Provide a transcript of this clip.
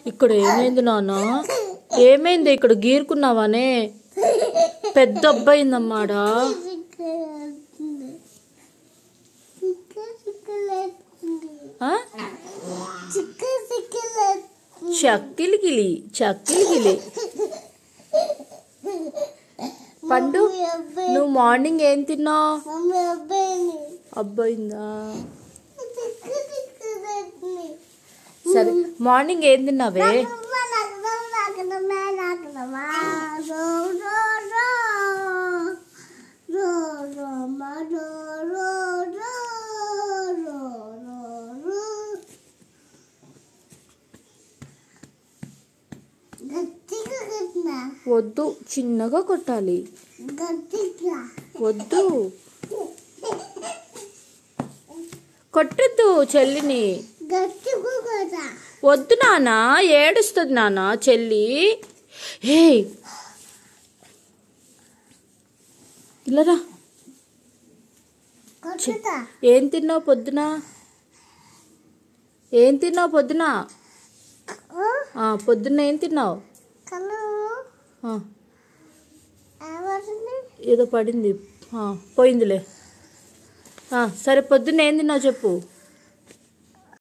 ఇక్కడ ఏమైంది నాన్న ఏమైంది ఇక్కడ గీరుకున్నావానే పెద్ద అబ్బాయిందమ్మాడా ఆ? చక్కిలిగిలి చక్కిలిగిలి పండు నువ్వు మార్నింగ్ ఏం తిన్నావు అబ్బాయిందా సరే మార్నింగ్ ఏం తిన్నావే గట్టిగా కట్టినా వద్దు చిన్నగా కొట్టాలి గట్టిగా వద్దు కొట్టద్దు చెల్లిని గట్టిగా కదా వద్దు నాన్న ఏడుస్తుంది నాన్న చెల్లి హే ఇల్లరా కొట్టుతా ఏం తిన్నావు పొద్దున ఏం తిన్నావు పొద్దున ఆ, పొద్దున్న ఏం తిన్నావు కలు ఆ, ఏమవుతుంది ఏదో పడింది ఆ, పోయిందిలే ఆ, సరే పొద్దున్న ఏం తిన్నావు చెప్పు